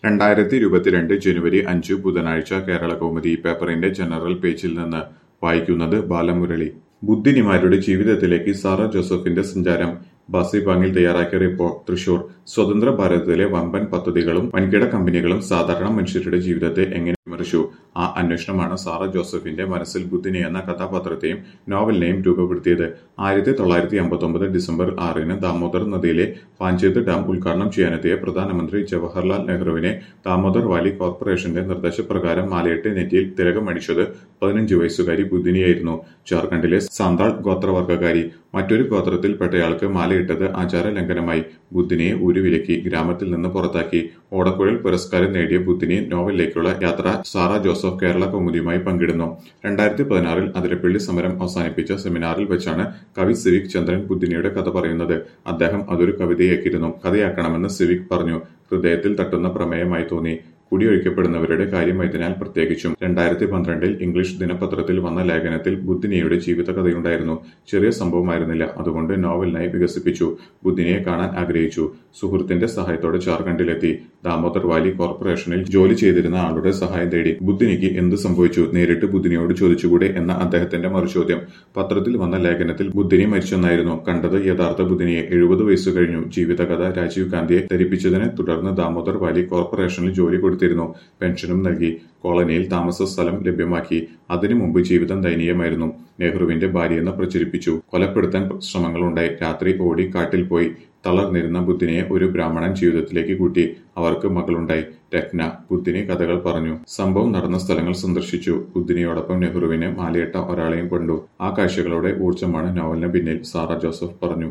രണ്ടായിരത്തി ഇരുപത്തിരണ്ട് ജനുവരി അഞ്ച് ബുധനാഴ്ച കേരള കൗമുദി പേപ്പറിന്റെ ജനറൽ പേജിൽ നിന്ന് വായിക്കുന്നത് ബാലമുരളി ബുദ്ധിനിമാരുടെ ജീവിതത്തിലേക്ക് സാറ ജോസഫിന്റെ സഞ്ചാരം ബാസിബാങ്ങിൽ തയ്യാറാക്കിയ റിപ്പോർട്ട് തൃശൂർ സ്വതന്ത്ര ഭാരതത്തിലെ വമ്പൻ പദ്ധതികളും വൻകിട കമ്പനികളും സാധാരണ മനുഷ്യരുടെ ജീവിതത്തെ എങ്ങനെ വിമർശിച്ചു ആ അന്വേഷണമാണ് സാറ ജോസഫിന്റെ മനസ്സിൽ ബുദ്ധിനി എന്ന കഥാപാത്രത്തെയും നോവലിനെയും രൂപപ്പെടുത്തിയത് ആയിരത്തി തൊള്ളായിരത്തി അമ്പത്തൊമ്പത് ഡിസംബർ ആറിന് ദാമോദർ നദിയിലെ പാഞ്ചേത് ഡാം ഉദ്ഘാടനം ചെയ്യാനെത്തിയ പ്രധാനമന്ത്രി ജവഹർലാൽ നെഹ്റുവിനെ ദാമോദർ വാലി കോർപ്പറേഷന്റെ നിർദ്ദേശപ്രകാരം മാലയിട്ട് നെറ്റിയിൽ തിലകമടിച്ചത് പതിനഞ്ച് വയസ്സുകാരി ബുദ്ധിനിയായിരുന്നു ജാർഖണ്ഡിലെ സാന്താൾ ഗോത്രവർഗക്കാരി മറ്റൊരു ഗോത്രത്തിൽപ്പെട്ടയാൾക്ക് മാലയിട്ടത് ആചാര ലംഘനമായി ബുദ്ധിനിയെ ഉരുവിലക്കി ഗ്രാമത്തിൽ നിന്ന് പുറത്താക്കി ഓടക്കുഴൽ പുരസ്കാരം നേടിയ ബുദ്ധിനി നോവലിലേക്കുള്ള യാത്ര സാറ ജോസഫ് കേരള കൗമുദിയുമായി പങ്കിടുന്നു രണ്ടായിരത്തി പതിനാറിൽ അതിരപ്പള്ളി സമരം അവസാനിപ്പിച്ച സെമിനാറിൽ വെച്ചാണ് കവി സിവിക് ചന്ദ്രൻ ബുദ്ധിനിയുടെ കഥ പറയുന്നത് അദ്ദേഹം അതൊരു കവിതയാക്കിയിരുന്നു കഥയാക്കണമെന്ന് സിവിക് പറഞ്ഞു ഹൃദയത്തിൽ തട്ടുന്ന പ്രമേയമായി തോന്നി കുടിയൊഴിക്കപ്പെടുന്നവരുടെ കാര്യമായതിനാൽ പ്രത്യേകിച്ചും രണ്ടായിരത്തി പന്ത്രണ്ടിൽ ഇംഗ്ലീഷ് ദിനപത്രത്തിൽ വന്ന ലേഖനത്തിൽ ബുദ്ധിനിയുടെ ജീവിതകഥയുണ്ടായിരുന്നു ചെറിയ സംഭവമായിരുന്നില്ല അതുകൊണ്ട് നോവലിനായി വികസിപ്പിച്ചു ബുദ്ധിനിയെ കാണാൻ ആഗ്രഹിച്ചു സുഹൃത്തിന്റെ സഹായത്തോടെ ജാർഖണ്ഡിലെത്തി ദാമോദർ വാലി കോർപ്പറേഷനിൽ ജോലി ചെയ്തിരുന്ന ആളുടെ സഹായം തേടി ബുദ്ധിനിക്ക് എന്ത് സംഭവിച്ചു നേരിട്ട് ബുദ്ധിനിയോട് ചോദിച്ചുകൂടെ എന്ന അദ്ദേഹത്തിന്റെ മറുചോദ്യം പത്രത്തിൽ വന്ന ലേഖനത്തിൽ ബുദ്ധിനി മരിച്ചെന്നായിരുന്നു കണ്ടത് യഥാർത്ഥ ബുദ്ധിനിയെ എഴുപത് വയസ്സു കഴിഞ്ഞു ജീവിതകഥ രാജീവ് ഗാന്ധിയെ ധരിപ്പിച്ചതിനെ തുടർന്ന് ദാമോദർ വാലി കോർപ്പറേഷനിൽ ജോലി കൊടുത്തിരുന്നു പെൻഷനും നൽകി കോളനിയിൽ താമസ സ്ഥലം ലഭ്യമാക്കി അതിനു മുമ്പ് ജീവിതം ദയനീയമായിരുന്നു നെഹ്റുവിന്റെ ഭാര്യയെന്ന് പ്രചരിപ്പിച്ചു കൊലപ്പെടുത്താൻ ശ്രമങ്ങളുണ്ടായി രാത്രി ഓടി കാട്ടിൽ പോയി തളർന്നിരുന്ന ബുദ്ധിനെ ഒരു ബ്രാഹ്മണൻ ജീവിതത്തിലേക്ക് കൂട്ടി അവർക്ക് മകളുണ്ടായി രത്ന ബുദ്ധിനി കഥകൾ പറഞ്ഞു സംഭവം നടന്ന സ്ഥലങ്ങൾ സന്ദർശിച്ചു ബുദ്ധിനിയോടൊപ്പം നെഹ്റുവിനെ മാലയിട്ട ഒരാളെയും കൊണ്ടു ആ കാഴ്ചകളുടെ ഊർജ്ജമാണ് നോവലിന് പിന്നിൽ സാറ ജോസഫ് പറഞ്ഞു